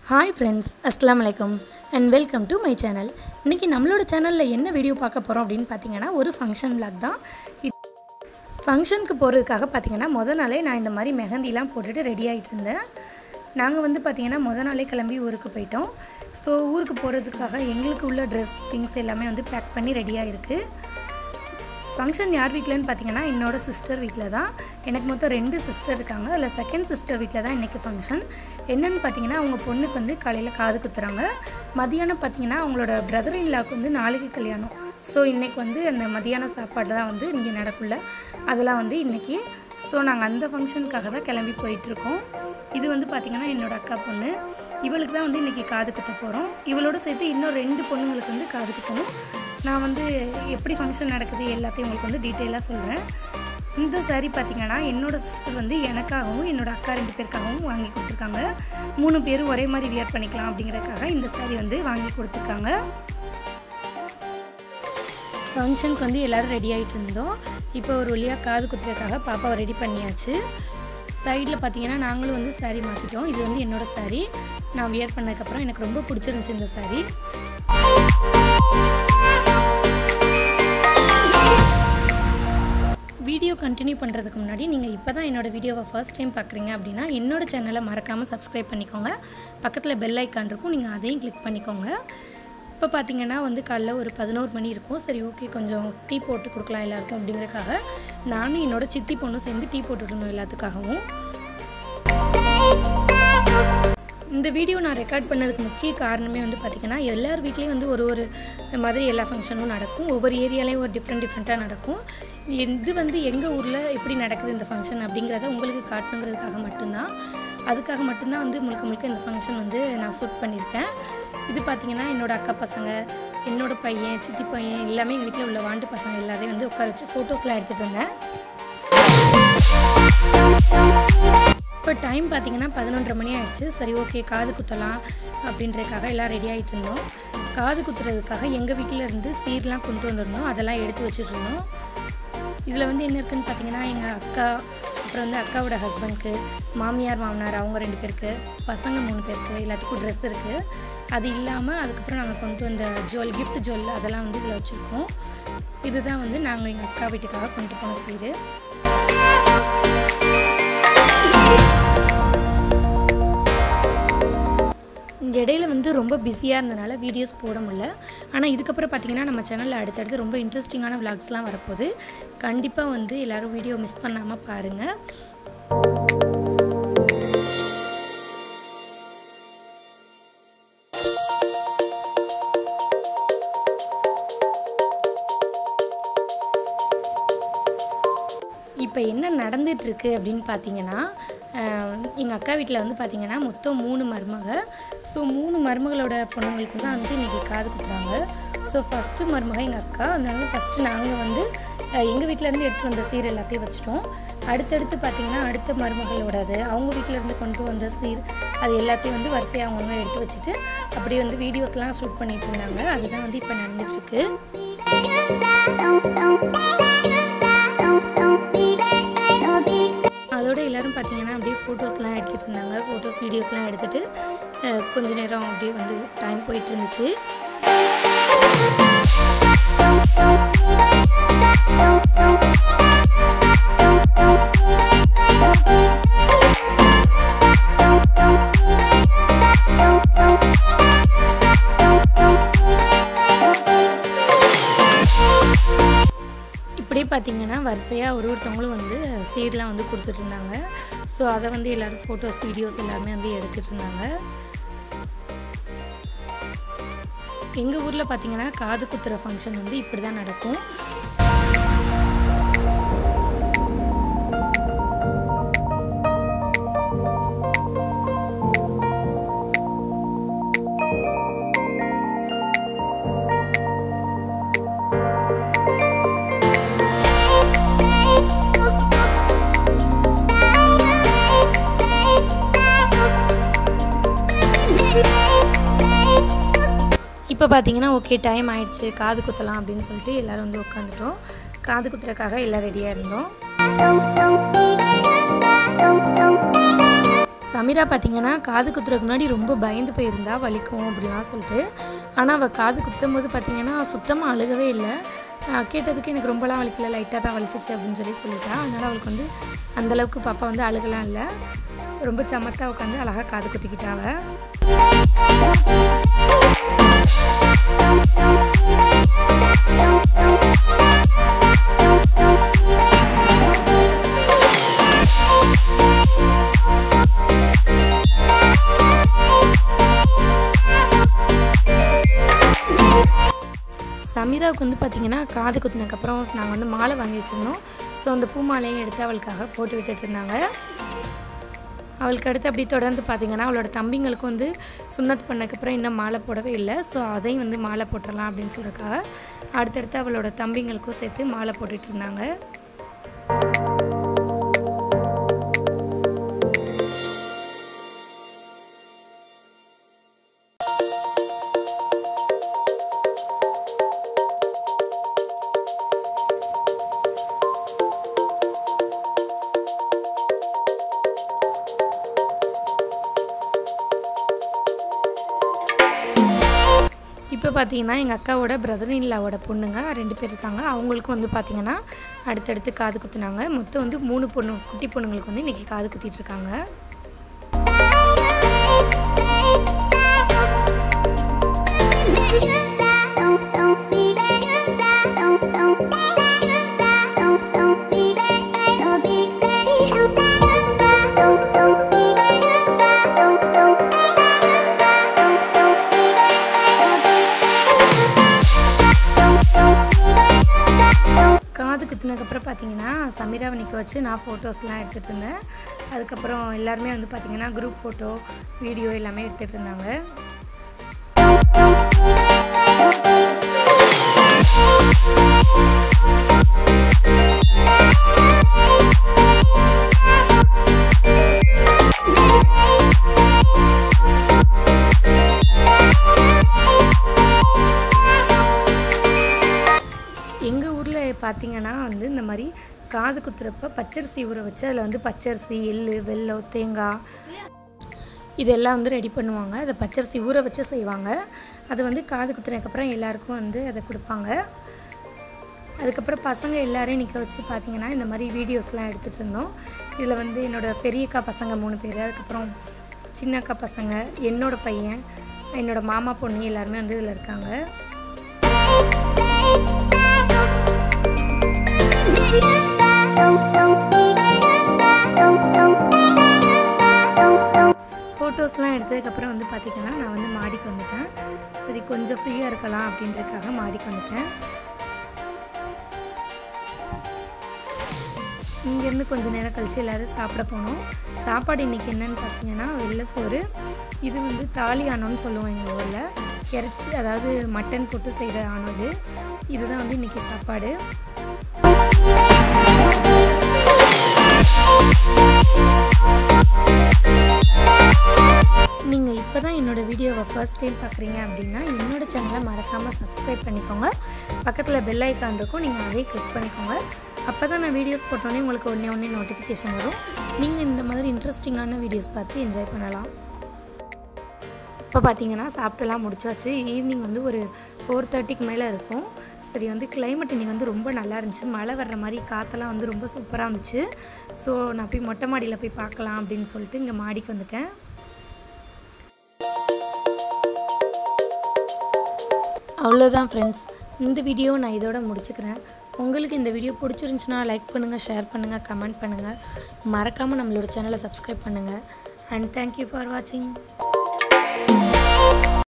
hi friends அஸ்ஸலாமு அலைக்கும் and welcome to my channel இன்றைக்கி நம்மளோட சேனலில் என்ன வீடியோ பார்க்க போகிறோம் அப்படின்னு பார்த்தீங்கன்னா ஒரு ஃபங்க்ஷன் vlog தான் ஃபங்க்ஷனுக்கு போகிறதுக்காக பார்த்தீங்கன்னா முத நாளே நான் இந்த மாதிரி மெஹந்திலாம் போட்டுட்டு ரெடி ஆகிட்டு இருந்தேன் நாங்கள் வந்து பார்த்தீங்கன்னா முத நாளே கிளம்பி ஊருக்கு போயிட்டோம் ஸோ ஊருக்கு போகிறதுக்காக எங்களுக்கு உள்ள ட்ரெஸ் திங்ஸ் எல்லாமே வந்து பேக் பண்ணி ரெடியாக இருக்குது ஃபங்க்ஷன் யார் வீட்டிலன்னு பார்த்தீங்கன்னா என்னோட சிஸ்டர் வீட்டில் தான் எனக்கு மொத்தம் ரெண்டு சிஸ்டர் இருக்காங்க அதில் செகண்ட் சிஸ்டர் வீட்டில் தான் இன்றைக்கி ஃபங்க்ஷன் என்னென்னு பார்த்தீங்கன்னா அவங்க பொண்ணுக்கு வந்து காலையில் காது குத்துறாங்க மதியானம் பார்த்தீங்கன்னா அவங்களோட பிரதர் இன்லாவுக்கு வந்து நாளைக்கு கல்யாணம் ஸோ இன்றைக்கி வந்து அந்த மதியான சாப்பாடு தான் வந்து இங்கே நடக்குள்ள அதெல்லாம் வந்து இன்றைக்கி ஸோ நாங்கள் அந்த ஃபங்க்ஷனுக்காக தான் கிளம்பி போயிட்டுருக்கோம் இது வந்து பார்த்திங்கன்னா என்னோடய அக்கா பொண்ணு இவளுக்கு தான் வந்து இன்றைக்கி காது குத்த போகிறோம் இவளோட சேர்த்து இன்னும் ரெண்டு பொண்ணுங்களுக்கு வந்து காது குத்தணும் நான் வந்து எப்படி ஃபங்க்ஷன் நடக்குது எல்லாத்தையும் உங்களுக்கு வந்து டீட்டெயிலாக சொல்கிறேன் இந்த saree பார்த்தீங்கன்னா என்னோட சிஸ்டர் வந்து எனக்காகவும் என்னோட அக்கா ரெண்டு பேருக்காகவும் வாங்கி கொடுத்துருக்காங்க மூணு பேரும் ஒரே மாதிரி வியர் பண்ணிக்கலாம் அப்படிங்கிறதுக்காக இந்த saree வந்து வாங்கி கொடுத்துருக்காங்க ஃபங்க்ஷனுக்கு வந்து எல்லோரும் ரெடி ஆகிட்டு இருந்தோம் இப்போ ஒரு வழியாக காது குத்துறதுக்காக பாப்பாவை ரெடி பண்ணியாச்சு சைடில் பார்த்தீங்கன்னா நாங்களும் வந்து saree மாற்றிட்டோம் இது வந்து என்னோடய saree நான் வியர் பண்ணதுக்கப்புறம் எனக்கு ரொம்ப பிடிச்சிருந்துச்சி இந்த saree வீடியோ கண்டினியூ பண்ணுறதுக்கு முன்னாடி நீங்கள் இப்போ தான் என்னோடய வீடியோவை ஃபர்ஸ்ட் டைம் பார்க்குறீங்க அப்படின்னா என்னோட சேனலை மறக்காமல் சப்ஸ்கிரைப் பண்ணிக்கோங்க பக்கத்தில் பெல் ஐக்கான் இருக்கும் நீங்கள் அதையும் கிளிக் பண்ணிக்கோங்க இப்போ பார்த்தீங்கன்னா வந்து காலைல ஒரு பதினோரு மணி இருக்கும் சரி ஓகே கொஞ்சம் டீ போட்டு கொடுக்கலாம் எல்லாருக்கும் அப்படிங்கிறதுக்காக நானும் என்னோட சித்தி பொண்ணும் சேர்ந்து டீ போட்டுட்டு இருந்தோம் எல்லாத்துக்காகவும் இந்த வீடியோ நான் ரெக்கார்ட் பண்ணதுக்கு முக்கிய காரணமே வந்து பார்த்திங்கன்னா எல்லார் வீட்லேயும் வந்து ஒரு ஒரு மாதிரி எல்லா ஃபங்க்ஷனும் நடக்கும் ஒவ்வொரு ஏரியாலேயும் ஒரு டிஃப்ரெண்ட் டிஃப்ரெண்ட்டாக நடக்கும் இது வந்து எங்கள் ஊரில் எப்படி நடக்குது இந்த ஃபங்க்ஷன் அப்படிங்கிறத உங்களுக்கு காட்டணுங்கிறதுக்காக மட்டும்தான் அதுக்காக மட்டும்தான் வந்து முழுக்க முழுக்க இந்த ஃபங்க்ஷன் வந்து நான் ஷூட் பண்ணியிருக்கேன் இது பார்த்திங்கன்னா என்னோடய அக்கா பசங்க என்னோடய பையன் சித்தி பையன் எல்லாமே எங்கள் வீட்டில் உள்ள வாண்டு பசங்க எல்லாரையும் வந்து உட்கார வச்சு ஃபோட்டோஸ்லாம் எடுத்துகிட்டு இருந்தேன் இப்போ டைம் பார்த்தீங்கன்னா பதினொன்றரை மணி ஆயிடுச்சு சரி ஓகே காது குத்தலாம் அப்படின்றதுக்காக எல்லாம் ரெடி ஆகிட்டு இருந்தோம் காது குத்துறதுக்காக எங்கள் வீட்டில் இருந்து சீர்லாம் கொண்டு வந்திருந்தோம் அதெல்லாம் எடுத்து வச்சுட்டு இருந்தோம் இதில் வந்து என்ன இருக்குன்னு பார்த்தீங்கன்னா எங்கள் அக்கா அப்புறம் வந்து அக்காவோட ஹஸ்பண்ட்க்கு மாமியார் மாமனார் அவங்க ரெண்டு பேருக்கு பசங்க மூணு பேருக்கு எல்லாத்துக்கும் ட்ரெஸ் இருக்குது அது இல்லாமல் அதுக்கப்புறம் நாங்கள் கொண்டு வந்த ஜுவல் gift ஜுவல் அதெல்லாம் வந்து இதில் வச்சுருக்கோம் இதுதான் வந்து நாங்கள் எங்கள் அக்கா வீட்டுக்காக கொண்டு போன சீர் இந்த இடையில வந்து ரொம்ப பிஸியாக இருந்தனால வீடியோஸ் போட முடியல ஆனால் இதுக்கப்புறம் பார்த்தீங்கன்னா நம்ம சேனலில் அடுத்தடுத்து ரொம்ப இன்ட்ரெஸ்டிங்கான விளாக்ஸ்லாம் வரப்போகுது கண்டிப்பாக வந்து எல்லோரும் வீடியோ மிஸ் பண்ணாமல் பாருங்கள் இப்போ என்ன நடந்துகிட்ருக்கு அப்படின்னு பார்த்தீங்கன்னா எங்கள் அக்கா வீட்டில் வந்து பார்த்தீங்கன்னா மொத்தம் மூணு மருமக ஸோ மூணு மருமகளோட பொண்ணுங்களுக்கு தான் வந்து இன்றைக்கி காது குத்துறாங்க ஸோ ஃபஸ்ட்டு மருமக எங்கள் அக்கா அதனால ஃபஸ்ட்டு நாங்கள் வந்து எங்கள் வீட்டிலேருந்து எடுத்துகிட்டு வந்த சீர் எல்லாத்தையும் வச்சுட்டோம் அடுத்தடுத்து பார்த்தீங்கன்னா அடுத்த மருமகளோடது அவங்க வீட்டிலேருந்து கொண்டு வந்த சீர் அது எல்லாத்தையும் வந்து வரிசையாக அவங்கவுங்க எடுத்து வச்சுட்டு அப்படியே வந்து வீடியோஸ்லாம் ஷூட் பண்ணிட்டு இருந்தாங்க அதுதான் வந்து இப்போ நடந்துகிட்ருக்கு அதோட எல்லோரும் பார்த்தீங்கன்னா அப்படியே ஃபோட்டோஸ்லாம் எடுத்துகிட்டு இருந்தாங்க ஃபோட்டோஸ் வீடியோஸ்லாம் எடுத்துகிட்டு கொஞ்ச நேரம் அப்படியே வந்து டைம் போயிட்டு இருந்துச்சு இப்படியே பார்த்தீங்கன்னா வரிசையாக ஒரு ஒருத்தவங்களும் வந்து சீர்லாம் வந்து கொடுத்துட்டு இருந்தாங்க ஸோ அதை வந்து எல்லோரும் ஃபோட்டோஸ் வீடியோஸ் எல்லாமே வந்து எடுத்துகிட்டு இருந்தாங்க எங்கள் ஊரில் பார்த்தீங்கன்னா காது குத்துற ஃபங்க்ஷன் வந்து இப்படி தான் நடக்கும் இப்போ பார்த்தீங்கன்னா ஓகே டைம் ஆயிடுச்சு காது குத்தலாம் அப்படின்னு சொல்லிட்டு எல்லோரும் வந்து உட்காந்துட்டோம் காது குத்துறதுக்காக எல்லாம் ரெடியாக இருந்தோம் சமீரா பார்த்தீங்கன்னா காது குத்துறதுக்கு முன்னாடி ரொம்ப பயந்து போயிருந்தா வலிக்கும் அப்படிலாம் சொல்லிட்டு ஆனால் அவள் காது குத்தும் போது பார்த்தீங்கன்னா சுத்தமாக அழுகவே இல்லை நான் கேட்டதுக்கு எனக்கு ரொம்பலாம் வலிக்கல லைட்டாக தான் வலிச்சிச்சு அப்படின்னு சொல்லி சொல்லிட்டா அதனால் அவளுக்கு வந்து அந்தளவுக்கு பாப்பா வந்து அழுகலாம் இல்லை ரொம்ப சமத்தாக உட்காந்து அழகாக காது குத்திக்கிட்டா அவள் சமீராவுக்கு வந்து பார்த்திங்கன்னா காது குத்தினதுக்கப்புறம் நாங்கள் வந்து மாலை வாங்கி வச்சுருந்தோம் ஸோ அந்த பூ மாலையும் எடுத்து அவளுக்காக போட்டு விட்டுட்டு இருந்தாங்க அவளுக்கு அடுத்து அப்படி தொடர்ந்து பார்த்திங்கன்னா அவளோட தம்பிங்களுக்கு வந்து சுண்ணத் பண்ணதுக்கப்புறம் இன்னும் மாலை போடவே இல்லை ஸோ அதையும் வந்து மாலை போட்டுடலாம் அப்படின்னு சொல்கிறக்காக அடுத்தடுத்து அவளோட தம்பிங்களுக்கும் சேர்த்து மாலை போட்டுட்டு இருந்தாங்க இப்போ பார்த்தீங்கன்னா எங்கள் அக்காவோட பிரதர் இல்லாவோட பொண்ணுங்க ரெண்டு பேர் இருக்காங்க அவங்களுக்கும் வந்து பார்த்தீங்கன்னா அடுத்தடுத்து காது குத்துனாங்க மொத்தம் வந்து மூணு பொண்ணு குட்டி பொண்ணுங்களுக்கு வந்து இன்றைக்கி காது குத்திட்டு இருக்காங்க காது குத்துனதுக்கப்புறம் பார்த்தீங்கன்னா சமீராவை நிற்க வச்சு நான் ஃபோட்டோஸ்லாம் எடுத்துகிட்டு இருந்தேன் அதுக்கப்புறம் எல்லாருமே வந்து பார்த்தீங்கன்னா குரூப் ஃபோட்டோ வீடியோ எல்லாமே எடுத்துகிட்டு இருந்தாங்க எங்கள் ஊரில் பார்த்தீங்கன்னா வந்து இந்த மாதிரி காது குத்துறப்ப பச்சரிசி ஊற வச்சு அதில் வந்து பச்சரிசி எள்ளு வெல்லம் தேங்காய் இதெல்லாம் வந்து ரெடி பண்ணுவாங்க அதை பச்சரிசி ஊற வச்சு செய்வாங்க அது வந்து காது குத்துனதுக்கப்புறம் எல்லாருக்கும் வந்து அதை கொடுப்பாங்க அதுக்கப்புறம் பசங்க எல்லாரையும் நிற்க வச்சு பார்த்தீங்கன்னா இந்த மாதிரி வீடியோஸ்லாம் எடுத்துகிட்டு இருந்தோம் இதில் வந்து என்னோடய பெரியக்கா பசங்க மூணு பேர் அதுக்கப்புறம் சின்ன அக்கா பசங்க என்னோட பையன் என்னோட மாமா பொண்ணு எல்லாருமே வந்து இதில் இருக்காங்க ஃபோட்டோஸ்லாம் எடுத்ததுக்கப்புறம் வந்து பார்த்திங்கன்னா நான் வந்து மாடிக்கு வந்துட்டேன் சரி கொஞ்சம் ஃப்ரீயாக இருக்கலாம் அப்படின்றதுக்காக மாடிக்கு வந்துட்டேன் இங்கேருந்து கொஞ்சம் நேரம் கழித்து எல்லோரும் சாப்பிட போனோம் சாப்பாடு இன்றைக்கி என்னென்னு பார்த்தீங்கன்னா வெள்ளை சோறு இது வந்து தாலி ஆனோன்னு சொல்லுவோம் எங்கள் ஊரில் இறைச்சி அதாவது மட்டன் போட்டு செய்கிற ஆணம் இது இதுதான் வந்து இன்றைக்கி சாப்பாடு நீங்கள் இப்போ தான் என்னோடய வீடியோவை ஃபர்ஸ்ட் டைம் பார்க்குறீங்க அப்படின்னா என்னோடய சேனலை மறக்காமல் சப்ஸ்கிரைப் பண்ணிக்கோங்க பக்கத்தில் பெல் ஐக்கான் இருக்கும் நீங்கள் அதே கிளிக் பண்ணிக்கோங்க அப்போ தான் நான் வீடியோஸ் போட்டோன்னே உங்களுக்கு ஒன்றே ஒன்றே நோட்டிஃபிகேஷன் வரும் நீங்கள் இந்த மாதிரி இன்ட்ரெஸ்டிங்கான வீடியோஸ் பார்த்து என்ஜாய் பண்ணலாம் இப்போ பார்த்தீங்கன்னா சாப்பிட்டுலாம் முடிச்சாச்சு ஈவினிங் வந்து ஒரு ஃபோர் தேர்ட்டிக்கு மேலே இருக்கும் சரி வந்து கிளைமேட் இன்றைக்கி வந்து ரொம்ப நல்லா இருந்துச்சு மழை வர்ற மாதிரி காற்றெல்லாம் வந்து ரொம்ப சூப்பராக இருந்துச்சு ஸோ நான் போய் மொட்டை மாடியில் போய் பார்க்கலாம் அப்படின்னு சொல்லிட்டு இங்கே மாடிக்கு வந்துட்டேன் அவ்வளோதான் ஃப்ரெண்ட்ஸ் இந்த வீடியோ நான் இதோட முடிச்சுக்கிறேன் உங்களுக்கு இந்த வீடியோ பிடிச்சிருந்துச்சுன்னா லைக் பண்ணுங்கள் ஷேர் பண்ணுங்கள் கமெண்ட் பண்ணுங்கள் மறக்காமல் நம்மளோட சேனலை சப்ஸ்கிரைப் பண்ணுங்கள் அண்ட் தேங்க்யூ ஃபார் வாட்சிங்